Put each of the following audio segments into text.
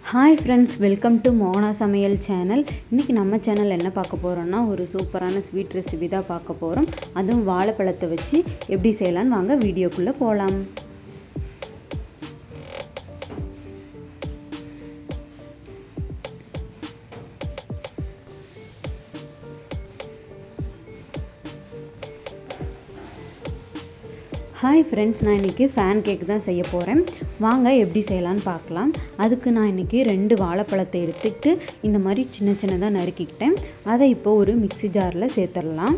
hi friends welcome to Mona சமையல் channel இன்றைக்கி நம்ம சேனல் என்ன பார்க்க போகிறோம்னா ஒரு சூப்பரான ஸ்வீட் ரெசிபி தான் பார்க்க போகிறோம் அதுவும் வாழைப்பழத்தை வச்சு எப்படி செய்யலான்னு வாங்க வீடியோக்குள்ளே போகலாம் ஹாய் ஃப்ரெண்ட்ஸ் நான் இன்றைக்கி ஃபேன் கேக் தான் செய்ய போகிறேன் வாங்க எப்படி செய்யலான்னு பார்க்கலாம் அதுக்கு நான் இன்றைக்கி ரெண்டு வாழைப்பழத்தை எடுத்துக்கிட்டு இந்த மாதிரி சின்ன சின்னதாக நறுக்கிக்கிட்டேன் அதை இப்போ ஒரு மிக்சி ஜாரில் சேர்த்துடலாம்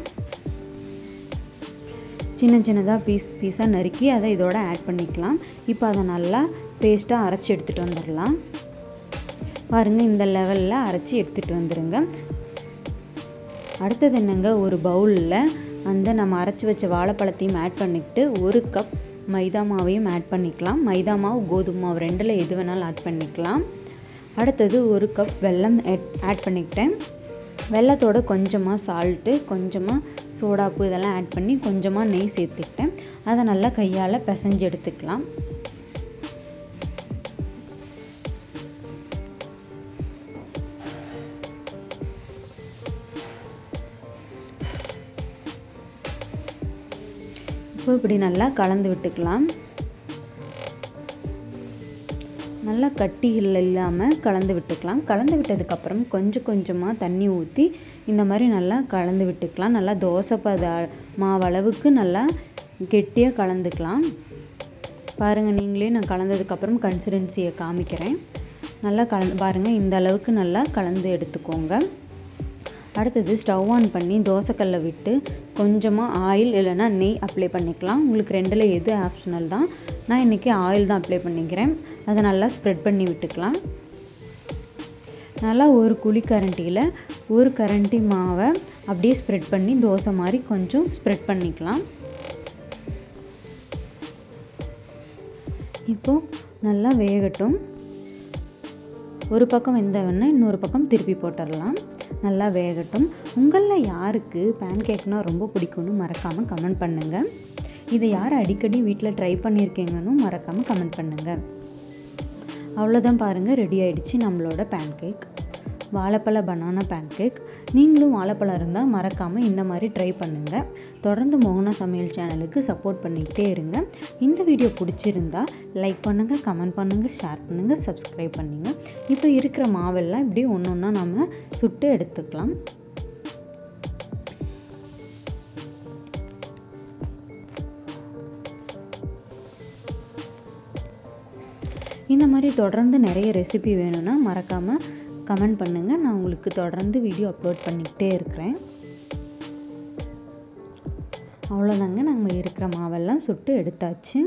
சின்ன சின்னதாக பீஸ் பீஸாக நறுக்கி அதை இதோட ஆட் பண்ணிக்கலாம் இப்போ அதை நல்லா பேஸ்ட்டாக அரைச்சி எடுத்துகிட்டு வந்துடலாம் பாருங்கள் இந்த லெவலில் அரைச்சி எடுத்துகிட்டு வந்துடுங்க அடுத்தது என்னங்க ஒரு பவுலில் அந்த நம்ம அரைச்சி வச்ச வாழைப்பழத்தையும் ஆட் பண்ணிக்கிட்டு ஒரு கப் மைதா மாவையும் ஆட் பண்ணிக்கலாம் மைதா மாவு கோதுமை மாவு ரெண்டில் எது வேணாலும் ஆட் பண்ணிக்கலாம் அடுத்தது ஒரு கப் வெல்லம் ஆட் பண்ணிக்கிட்டேன் வெள்ளத்தோட கொஞ்சமாக சால்ட்டு கொஞ்சமாக சோடாப்பு இதெல்லாம் ஆட் பண்ணி கொஞ்சமாக நெய் சேர்த்துக்கிட்டேன் அதை நல்லா கையால் பிசைஞ்சு எடுத்துக்கலாம் இப்போ இப்படி நல்லா கலந்து விட்டுக்கலாம் நல்லா கட்டிகள் இல்லாமல் கலந்து விட்டுக்கலாம் கலந்து விட்டதுக்கப்புறம் கொஞ்சம் கொஞ்சமாக தண்ணி ஊற்றி இந்த மாதிரி நல்லா கலந்து விட்டுக்கலாம் நல்லா தோசை பத மாவளவுக்கு நல்லா கெட்டியாக கலந்துக்கலாம் பாருங்கள் நீங்களே நான் கலந்ததுக்கப்புறம் கன்சிடென்சியை காமிக்கிறேன் நல்லா கலந்து பாருங்கள் இந்த அளவுக்கு நல்லா கலந்து எடுத்துக்கோங்க அடுத்தது ஸ்டவ் ஆன் பண்ணி தோசைக்கல்லை விட்டு கொஞ்சமாக ஆயில் இல்லைனா நெய் அப்ளை பண்ணிக்கலாம் உங்களுக்கு ரெண்டில் எது ஆப்ஷனல் தான் நான் இன்றைக்கி ஆயில் தான் அப்ளை பண்ணிக்கிறேன் அதை நல்லா ஸ்ப்ரெட் பண்ணி விட்டுக்கலாம் நல்லா ஒரு குழி கரண்டியில் ஒரு கரண்டி மாவை அப்படியே ஸ்ப்ரெட் பண்ணி தோசை மாதிரி கொஞ்சம் ஸ்ப்ரெட் பண்ணிக்கலாம் இப்போது நல்லா வேகட்டும் ஒரு பக்கம் வெந்தவொடனே இன்னொரு பக்கம் திருப்பி போட்டுடலாம் நல்லா வேகட்டும் உங்களில் யாருக்கு பேன் கேக்னால் ரொம்ப பிடிக்கும்னு மறக்காமல் கமெண்ட் பண்ணுங்கள் இதை யார் அடிக்கடி வீட்டில் ட்ரை பண்ணியிருக்கீங்கன்னு மறக்காமல் கமெண்ட் பண்ணுங்கள் அவ்வளோதான் பாருங்கள் ரெடி ஆகிடுச்சு நம்மளோட பேன் கேக் வாழைப்பழ பனானா பேன் கேக் நீங்களும் வாழைப்பழம் இருந்தால் மறக்காமல் இந்த மாதிரி ட்ரை பண்ணுங்கள் தொடர்ந்து மோகனா சமையல் சேனலுக்கு சப்போர்ட் பண்ணிக்கிட்டே இருங்க இந்த வீடியோ பிடிச்சிருந்தா லைக் பண்ணுங்கள் கமெண்ட் பண்ணுங்கள் ஷேர் பண்ணுங்கள் சப்ஸ்கிரைப் பண்ணுங்கள் இப்போ இருக்கிற மாவெல்லாம் இப்படி ஒன்று ஒன்றா நம்ம சுட்டு எடுத்துக்கலாம் இந்த மாதிரி தொடர்ந்து நிறைய ரெசிபி வேணும்னா மறக்காமல் கமெண்ட் பண்ணுங்கள் நான் உங்களுக்கு தொடர்ந்து வீடியோ அப்லோட் பண்ணிக்கிட்டே இருக்கிறேன் அவ்வளோதாங்க நம்ம இருக்கிற மாவெல்லாம் சுட்டு எடுத்தாச்சு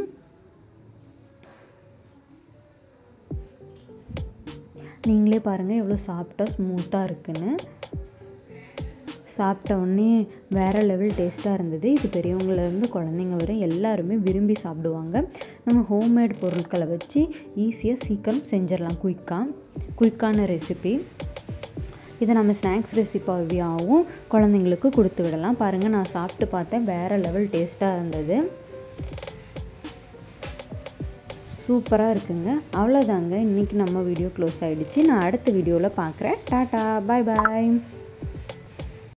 நீங்களே பாருங்கள் எவ்வளோ சாஃப்டாக ஸ்மூத்தாக இருக்குன்னு சாப்பிட்ட உடனே வேறு லெவல் டேஸ்ட்டாக இருந்தது இது பெரியவங்கலேருந்து குழந்தைங்க வரை எல்லாருமே விரும்பி சாப்பிடுவாங்க நம்ம ஹோம்மேட் பொருட்களை வச்சு ஈஸியாக சீக்கிரம் செஞ்சிடலாம் குயிக்காக குயிக்கான ரெசிபி இதை நம்ம ஸ்நாக்ஸ் ரெசிபியாகவும் குழந்தைங்களுக்கு கொடுத்து விடலாம் பாருங்கள் நான் சாப்பிட்டு பார்த்தேன் வேறு லெவல் டேஸ்ட்டாக இருந்தது சூப்பராக இருக்குங்க அவ்வளோதாங்க இன்றைக்கி நம்ம வீடியோ க்ளோஸ் ஆகிடுச்சு நான் அடுத்த வீடியோவில் பார்க்குறேன் டாட்டா பாய் பாய்